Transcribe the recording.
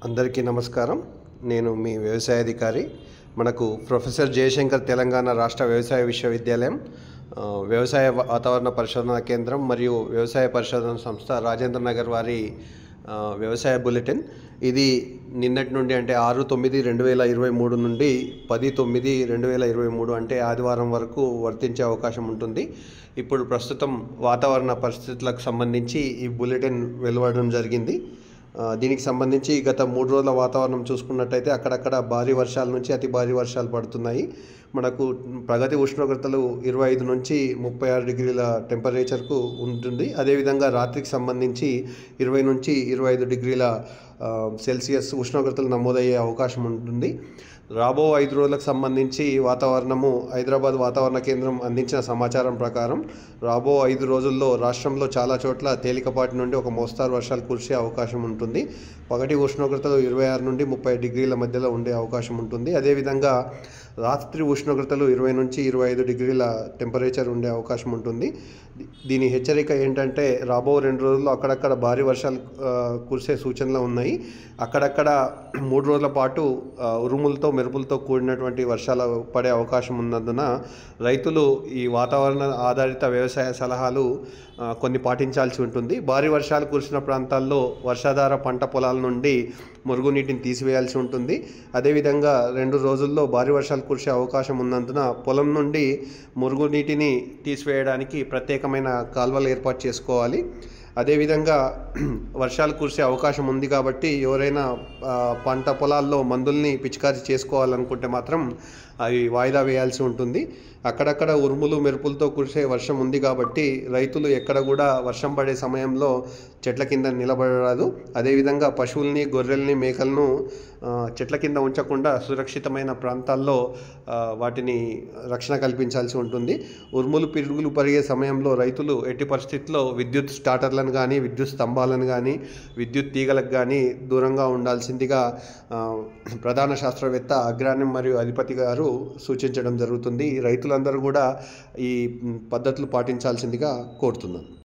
అందరికీ నమస్కారం నేను మీ వ్యవసాయ అధికారి మనకు ప్రొఫెసర్ జయశంకర్ తెలంగాణ రాష్ట్ర వ్యవసాయ విశ్వవిద్యాలయం ఆ, వ్యవసాయ వాతావరణ పరిశోధన కేంద్రం మరియు వ్యవసాయ పరిశోధన సంస్థ రాజేంద్ర నగర్ వారి ఆ, వ్యవసాయ బులెటిన్ ఇది నిన్నటి నుండి అంటే ఆరు తొమ్మిది రెండు వేల ఇరవై మూడు నుండి పది తొమ్మిది రెండు వేల ఇరవై మూడు అంటే ఆదివారం వరకు వర్తించే అవకాశం ఉంటుంది ఇప్పుడు ప్రస్తుతం వాతావరణ పరిస్థితులకు సంబంధించి ఈ బులెటిన్ వెలువడడం జరిగింది ఆ, దీనికి సంబంధించి గత మూడు రోజుల వాతావరణం చూసుకున్నట్టయితే అక్కడక్కడ భారీ వర్షాల నుంచి అతి భారీ వర్షాలు పడుతున్నాయి మనకు ప్రగతి ఉష్ణోగ్రతలు ఇరవై ఐదు నుంచి ముప్పై ఆరు డిగ్రీల టెంపరేచర్కు ఉంటుంది అదేవిధంగా రాత్రికి సంబంధించి ఇరవై నుంచి ఇరవై ఐదు డిగ్రీల ఆ, సెల్సియస్ ఉష్ణోగ్రతలు నమోదయ్యే అవకాశం ఉంటుంది రాబో ఐదు రోజులకు సంబంధించి వాతావరణము హైదరాబాద్ వాతావరణ కేంద్రం అందించిన సమాచారం ప్రకారం రాబో ఐదు రోజుల్లో రాష్ట్రంలో చాలా చోట్ల తేలికపాటి నుండి ఒక మోస్తారు వర్షాలు కురిసే అవకాశం ఉంటుంది పగటి ఉష్ణోగ్రతలు ఇరవై ఆరు నుండి ముప్పై డిగ్రీల మధ్యలో ఉండే అవకాశం ఉంటుంది అదేవిధంగా రాత్రి ఉష్ణోగ్రతలు ఇరవై నుంచి ఇరవై ఐదు డిగ్రీల టెంపరేచర్ ఉండే అవకాశం ఉంటుంది దీ- దీని హెచ్చరిక ఏంటంటే రాబో రెండు రోజుల్లో అక్కడక్కడ భారీ వర్షాలు ఆ, కురిసే సూచనలు ఉన్నాయి అక్కడక్కడ మూడు రోజుల పాటు ఆ, ఉరుములతో మెరుపులతో కూడినటువంటి వర్షాలు పడే అవకాశం ఉన్నందున రైతులు ఈ వాతావరణ ఆధారిత వ్యవసాయ సలహాలు ఆ, కొన్ని పాటించాల్సి ఉంటుంది భారీ వర్షాలు కురిసిన ప్రాంతాల్లో వర్షాధార పంట పొలాల నుండి మురుగునీటిని తీసివేయాల్సి ఉంటుంది అదేవిధంగా రెండు రోజుల్లో భారీ వర్షాలు కురిసే అవకాశం ఉన్నందున పొలం నుండి మురుగునీటిని తీసివేయడానికి ప్రత్యేకమైన కాల్వలు ఏర్పాటు చేసుకోవాలి అదేవిధంగా వర్షాలు కురిసే అవకాశం ఉంది కాబట్టి ఎవరైనా ఆ, పంట పొలాల్లో మందుల్ని పిచికారీ చేసుకోవాలనుకుంటే మాత్రం అవి వాయిదా వేయాల్సి ఉంటుంది అక్కడక్కడ ఉరుములు మెరుపులతో కురిసే వర్షం ఉంది కాబట్టి రైతులు ఎక్కడ కూడా వర్షం పడే సమయంలో చెట్ల కింద నిలబడరాదు అదేవిధంగా పశువుల్ని గొర్రెల్ని మేకలను ఆ, చెట్ల కింద ఉంచకుండా సురక్షితమైన ప్రాంతాల్లో ఆ, వాటిని రక్షణ కల్పించాల్సి ఉంటుంది ఉరుములు పిరుగులు పరిగే సమయంలో రైతులు ఎట్టి పరిస్థితుల్లో విద్యుత్ స్టార్టర్లను కానీ విద్యుత్ స్తంభాలను కానీ విద్యుత్ తీగలకు కానీ దూరంగా ఉండాల్సిందిగా ఆ, ప్రధాన శాస్త్రవేత్త అగ్రాణ్యం మరియు అధిపతి గారు సూచించడం జరుగుతుంది రైతులందరూ కూడా ఈ మ్, పద్ధతులు పాటించాల్సిందిగా కోరుతున్నాను